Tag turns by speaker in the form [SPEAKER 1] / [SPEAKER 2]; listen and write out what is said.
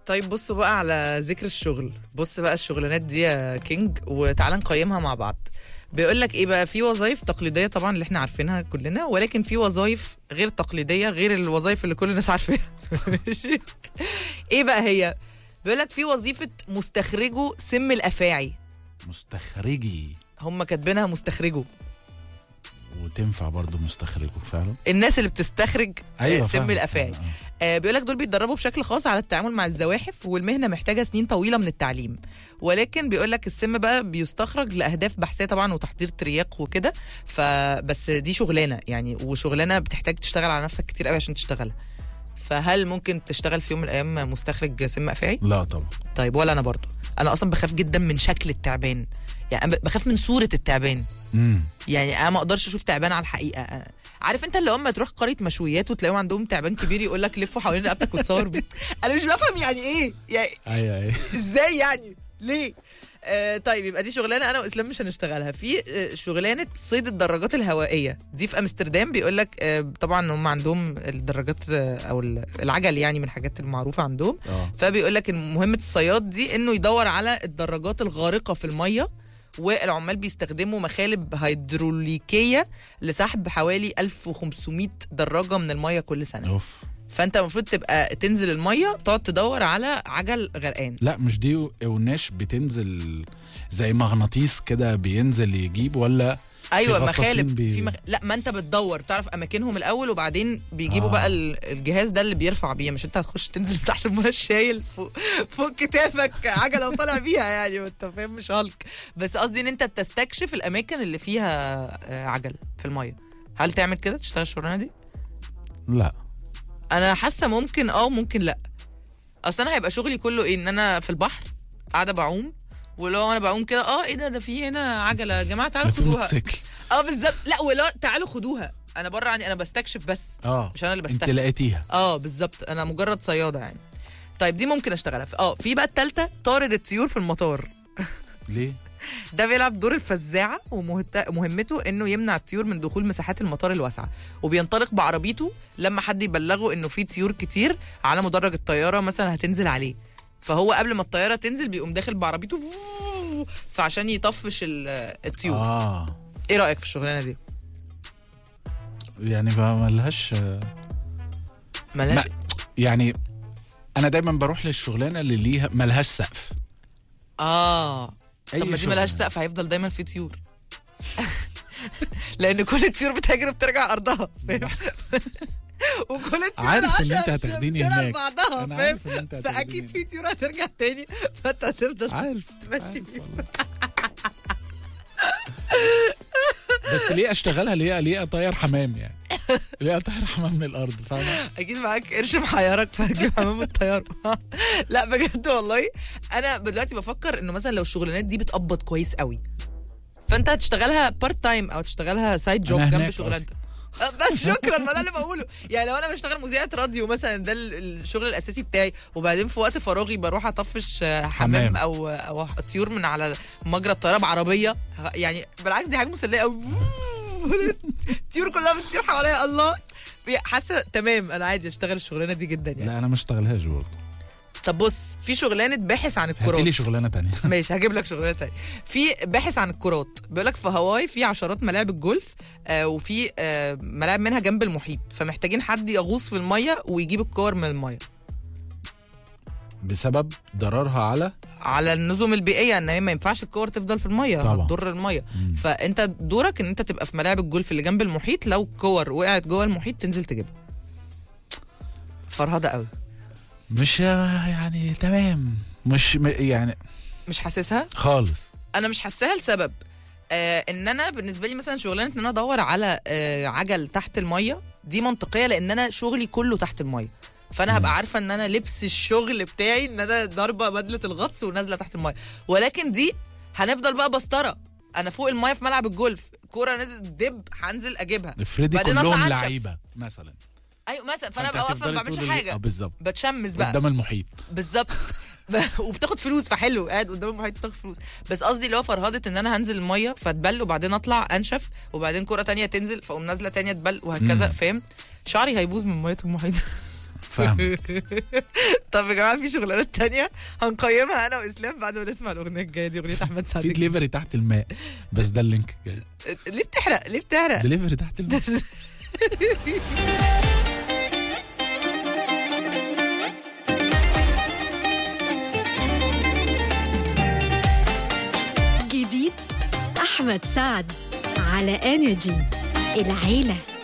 [SPEAKER 1] طيب بصوا بقى على ذكر الشغل بص بقى الشغلانات دي يا كينج وتعالى نقيمها مع بعض بيقول لك ايه بقى في وظائف تقليديه طبعا اللي احنا عارفينها كلنا ولكن في وظائف غير تقليديه غير الوظائف اللي كل الناس عارفاها ماشي؟ ايه بقى هي بيقول لك في وظيفه مستخرجو سم الافاعي
[SPEAKER 2] مستخرجي
[SPEAKER 1] هم كاتبينها مستخرجو
[SPEAKER 2] وتنفع برضو مستخرجه فعلا
[SPEAKER 1] الناس اللي بتستخرج
[SPEAKER 2] ايوه
[SPEAKER 1] آه، سم
[SPEAKER 2] فاهمك.
[SPEAKER 1] الافاعي
[SPEAKER 2] آه، آه.
[SPEAKER 1] آه، بيقول لك دول بيتدربوا بشكل خاص على التعامل مع الزواحف والمهنه محتاجه سنين طويله من التعليم ولكن بيقول لك السم بقى بيستخرج لاهداف بحثيه طبعا وتحضير ترياق وكده فبس دي شغلانه يعني وشغلانه بتحتاج تشتغل على نفسك كتير قوي عشان تشتغلها فهل ممكن تشتغل في يوم من الايام مستخرج سم افاعي
[SPEAKER 2] لا طبعا
[SPEAKER 1] طيب ولا انا برضو انا اصلا بخاف جدا من شكل التعبان يعني أنا بخاف من صوره التعبان
[SPEAKER 2] امم
[SPEAKER 1] يعني انا ما اقدرش اشوف تعبان على الحقيقه أنا- عارف انت اللي هم تروح قريه مشويات وتلاقيهم عندهم تعبان كبير يقول لك لفوا حوالين رقبتك وتصور بيه انا مش بفهم يعني ايه يعني
[SPEAKER 2] ايوه ايوه
[SPEAKER 1] ازاي يعني ليه آه طيب يبقى دي شغلانه انا واسلام مش هنشتغلها في آه شغلانه صيد الدراجات الهوائيه دي في امستردام بيقول لك آه طبعا هم عندهم الدراجات آه او العجل يعني من الحاجات المعروفه عندهم
[SPEAKER 2] اه
[SPEAKER 1] فبيقول لك إن مهمه الصياد دي انه يدور على الدراجات الغارقه في الميه والعمال بيستخدموا مخالب هيدروليكيه لسحب حوالي 1500 دراجه من الميه كل سنه
[SPEAKER 2] اوف
[SPEAKER 1] فانت المفروض تبقى تنزل الميه تقعد تدور على عجل غرقان
[SPEAKER 2] لا مش دي وناش بتنزل زي مغناطيس كده بينزل يجيب ولا
[SPEAKER 1] ايوه
[SPEAKER 2] غطاسين
[SPEAKER 1] مخالب
[SPEAKER 2] بي-
[SPEAKER 1] في مخ... لا ما انت بتدور بتعرف اماكنهم الاول وبعدين بيجيبوا
[SPEAKER 2] آه.
[SPEAKER 1] بقى ال- الجهاز ده اللي بيرفع بيه مش انت هتخش تنزل تحت الميه شايل فوق فوق كتافك عجله وطالع بيها يعني ما انت فاهم مش هالك بس قصدي ان انت تستكشف الاماكن اللي فيها آه، عجل في الميه هل تعمل كده تشتغل الشغلانه دي
[SPEAKER 2] لا
[SPEAKER 1] انا حاسه ممكن اه ممكن لا اصل انا هيبقى شغلي كله ايه ان انا في البحر قاعده بعوم ولو انا بعوم كده اه ايه ده ده في هنا عجله يا جماعه تعالوا
[SPEAKER 2] ده في
[SPEAKER 1] خدوها
[SPEAKER 2] موتوسيكل
[SPEAKER 1] اه بالظبط لا ولا تعالوا خدوها انا بره عني انا بستكشف بس
[SPEAKER 2] اه
[SPEAKER 1] مش انا اللي
[SPEAKER 2] انت
[SPEAKER 1] بستكشف
[SPEAKER 2] لقيتيها
[SPEAKER 1] اه بالظبط انا مجرد صياده يعني طيب دي ممكن اشتغلها في اه في بقى التالتة طارد الطيور في المطار
[SPEAKER 2] ليه؟
[SPEAKER 1] ده بيلعب دور الفزاعه ومهمته انه يمنع الطيور من دخول مساحات المطار الواسعه وبينطلق بعربيته لما حد يبلغه انه في طيور كتير على مدرج الطياره مثلا هتنزل عليه فهو قبل ما الطياره تنزل بيقوم داخل بعربيته فعشان يطفش ال- الطيور آه.
[SPEAKER 2] اه
[SPEAKER 1] ايه رايك في الشغلانه دي
[SPEAKER 2] يعني ما ملهاش
[SPEAKER 1] ملاش
[SPEAKER 2] يعني انا دايما بروح للشغلانه اللي ليها ملهاش سقف
[SPEAKER 1] اه
[SPEAKER 2] أي
[SPEAKER 1] طب ما دي
[SPEAKER 2] شغلانة.
[SPEAKER 1] ملهاش سقف هيفضل دايما في طيور لان كل الطيور بتهاجر بترجع ارضها فاهم وكل الطيور
[SPEAKER 2] عارف إن
[SPEAKER 1] عشان
[SPEAKER 2] أنت هتاخديني
[SPEAKER 1] سلسلة
[SPEAKER 2] هناك.
[SPEAKER 1] لبعضها
[SPEAKER 2] أنا
[SPEAKER 1] فاهم
[SPEAKER 2] عارف إن أنت هتاخديني
[SPEAKER 1] فاكيد في طيور هترجع تاني فانت هتفضل
[SPEAKER 2] عارف
[SPEAKER 1] تمشي
[SPEAKER 2] عارف
[SPEAKER 1] فيه.
[SPEAKER 2] والله. بس ليه اشتغلها ليه ليه اطير حمام يعني ليه اطير حمام من الارض فاهمه
[SPEAKER 1] اكيد معاك قرش محيرك فهتجيب حمام الطياره لا بجد والله انا دلوقتي بفكر انه مثلا لو الشغلانات دي بتقبض كويس قوي فانت هتشتغلها بارت تايم او تشتغلها سايد جوب
[SPEAKER 2] أنا
[SPEAKER 1] جنب
[SPEAKER 2] هناك
[SPEAKER 1] شغلانتك أه، بس شكرا ما ده اللي بقوله يعني لو انا بشتغل مذيعه راديو مثلا ده ال- الشغل الاساسي بتاعي وبعدين في وقت فراغي بروح اطفش آه، حمام
[SPEAKER 2] حمام.
[SPEAKER 1] او او طيور من على مجرى الطياره بعربيه ه- يعني بالعكس دي حاجه مسليه قوي الطيور كلها بتطير حواليا الله حاسه تمام انا عادي اشتغل الشغلانه دي جدا يعني
[SPEAKER 2] لا انا ما اشتغلهاش برضه
[SPEAKER 1] طب بص في شغلانه باحث عن
[SPEAKER 2] هاتي
[SPEAKER 1] الكرات
[SPEAKER 2] لي شغلانه تانية
[SPEAKER 1] ماشي هجيب لك شغلانه تانية في باحث عن الكرات بيقول لك في هاواي في عشرات ملاعب الجولف آه وفي آه ملاعب منها جنب المحيط فمحتاجين حد يغوص في الميه ويجيب الكور من الميه
[SPEAKER 2] بسبب ضررها على
[SPEAKER 1] على النظم البيئيه ان هي ما ينفعش الكور تفضل في الميه
[SPEAKER 2] طبعا.
[SPEAKER 1] هتضر الميه
[SPEAKER 2] مم.
[SPEAKER 1] فانت دورك ان انت تبقى في ملاعب الجولف اللي جنب المحيط لو كور وقعت جوه المحيط تنزل تجيبها فرهده قوي
[SPEAKER 2] مش يعني تمام مش م- يعني
[SPEAKER 1] مش حاسسها
[SPEAKER 2] خالص
[SPEAKER 1] انا مش حاساها لسبب آه ان انا بالنسبه لي مثلا شغلانه ان انا ادور على آه عجل تحت الميه دي منطقيه لان انا شغلي كله تحت الميه فانا هبقى عارفه ان انا لبس الشغل بتاعي ان انا ضاربه بدله الغطس ونازله تحت الميه ولكن دي هنفضل بقى بسطره انا فوق الميه في ملعب الجولف كوره نزلت دب هنزل اجيبها
[SPEAKER 2] افرضي
[SPEAKER 1] بعدين أطلع
[SPEAKER 2] كلهم
[SPEAKER 1] أنشف.
[SPEAKER 2] لعيبه مثلا
[SPEAKER 1] ايوه مثلا فانا
[SPEAKER 2] فأنت
[SPEAKER 1] بقى واقفه
[SPEAKER 2] هتفضلي
[SPEAKER 1] ما بعملش
[SPEAKER 2] طول ال- اه
[SPEAKER 1] حاجه
[SPEAKER 2] بالظبط
[SPEAKER 1] بتشمس بقى
[SPEAKER 2] قدام المحيط
[SPEAKER 1] بالظبط ب- وبتاخد فلوس فحلو قاعد قدام المحيط بتاخد فلوس بس قصدي اللي هو فرهده ان انا هنزل الميه فتبل وبعدين اطلع انشف وبعدين كره تانية تنزل فاقوم نازله تانية تبل وهكذا
[SPEAKER 2] مم.
[SPEAKER 1] فاهم شعري هيبوظ من ميه المحيط
[SPEAKER 2] فاهمك
[SPEAKER 1] طب يا جماعه في شغلانات تانية هنقيمها انا واسلام بعد ما نسمع الاغنيه الجايه دي اغنيه احمد سعد
[SPEAKER 2] في دليفري تحت الماء بس ده اللينك كده
[SPEAKER 1] ليه بتحرق ليه بتحرق
[SPEAKER 2] دليفري تحت الماء
[SPEAKER 3] جديد أحمد سعد على انرجي العيلة